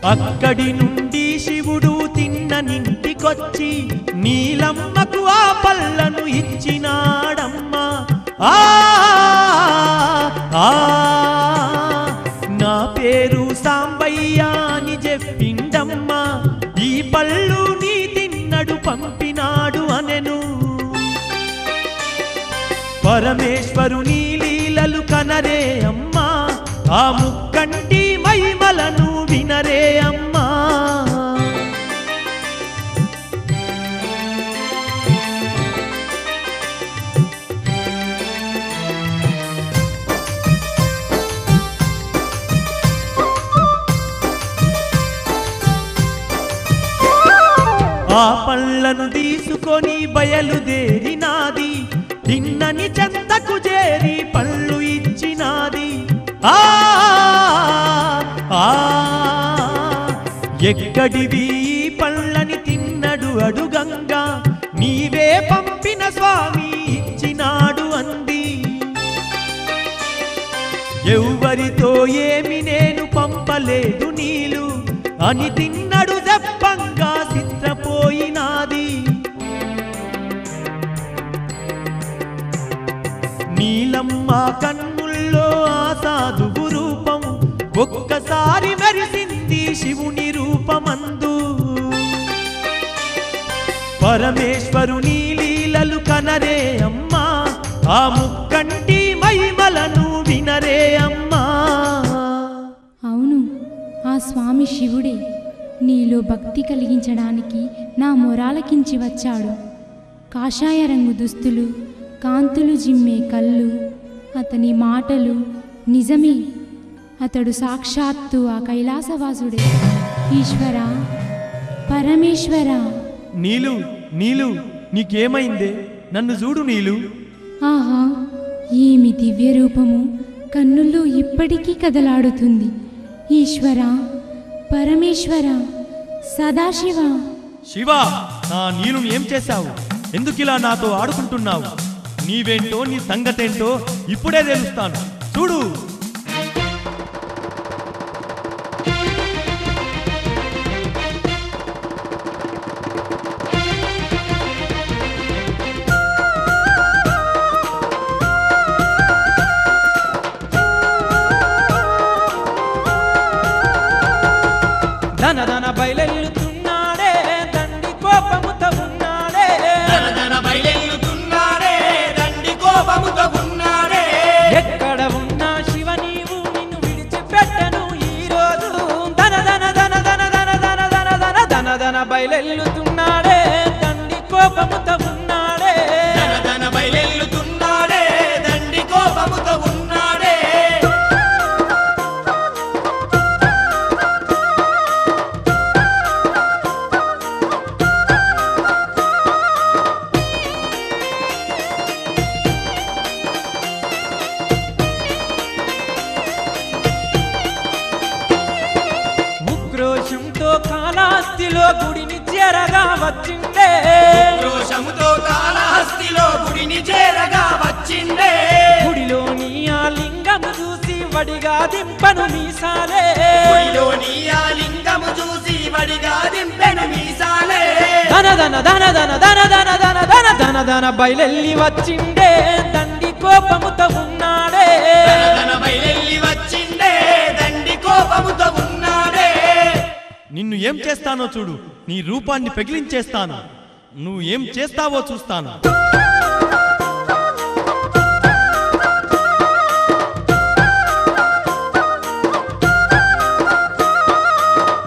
అక్కడి నుండి శివుడు తిన్న నింటికొచ్చి నీలమ్మకు ఆ పళ్ళను ఇచ్చినాడమ్మా ఆ ఆ, నా పేరు సాంబయ్య అని చెప్పిండమ్మా ఈ పళ్ళు నీ తిన్నడు పంపినాడు అనెను పరమేశ్వరుని లీలలు కనరే అమ్మా ఆ ముక్కంటి మహిమలను వినరే అమ్మా ఆ పళ్ళను తీసుకొని బయలుదేరినాది తిన్నని చెంతకు చేరి పళ్ళు ఇచ్చినాది ఆ ఆ, ఎక్కడివి ఈ పళ్ళని తిన్నడు అడుగంగా నీవే పంపిన స్వామి ఇచ్చినాడు అంది ఎవ్వరితో ఏమి నేను పంపలేదు నీలు అని తిన్నడు దెప్పంగా చిత్రపోయినాది నీలమ్మ కన్నుల్లో ఆ సాధువు రూపం ఒక్కసారి మెరిసింది శివుని రూపమందు పరమేశ్వరుని లీలలు కనరే అమ్మా ఆ ముక్కంటి మహిమలను వినరే అమ్మా అవును ఆ స్వామి శివుడే నీలో భక్తి కలిగించడానికి నా మొరాలకించి వచ్చాడు కాషాయ రంగు దుస్తులు కాంతులు జిమ్మే కళ్ళు అతని మాటలు నిజమే అతడు సాక్షాత్తు ఆ కైలాసవాసుడే ఈశ్వర పరమేశ్వర నీలు నీలు నీకేమైందే నన్ను చూడు నీలు ఆహా ఏమి దివ్య రూపము కన్నుల్లో ఇప్పటికీ కదలాడుతుంది ఈశ్వర పరమేశ్వర సదాశివ శివ నా నీలుని ఏం చేశావు ఎందుకిలా నాతో ఆడుకుంటున్నావు నీవేంటో నీ సంగతేంటో ఇప్పుడే తెలుస్తాను చూడు ధన ధన బయలెల్లుతున్నాడే దండి కోపముతో ఉన్నాడే ధన బయలెల్లుతున్నాడే దండి కోపముతో ఉన్నాడే ఎక్కడ ఉన్నా శివ నీవు నిన్ను విడిచిపెట్టను ఈ రోజు ధన ధన ధన ధన ధన ధన ధన ధన ధన ధన బయలెల్లుతున్నాడే దండి కోపముతో ఉన్నాడే ధన ధన బయలెల్లుతున్నాడే దండి కోపముతో ఉన్నాడే ఉక్రోషంతో కాలాస్తిలో గుడిని చేరగా వచ్చిండే రోషముతో కాళహస్తిలో గుడిని చేరగా వచ్చిండే గుడిలోని ఆ లింగము చూసి వడిగా దింపను మీసాలే గుడిలోని ఆ లింగము చూసి వడిగా దింపెను మీసాలే ధన ధన ధన ధన ధన ధన ధన ధన ధన ధన బయలెల్లి వచ్చిండే దండి కోపముతో ఉన్నాడే ధన ధన బయలెల్లి వచ్చిండే దండి కోపముతో ఉన్నాడే నిన్ను ఏం చేస్తానో చూడు నీ రూపాన్ని పెగిలించేస్తాను నువ్వు ఏం చేస్తావో చూస్తాను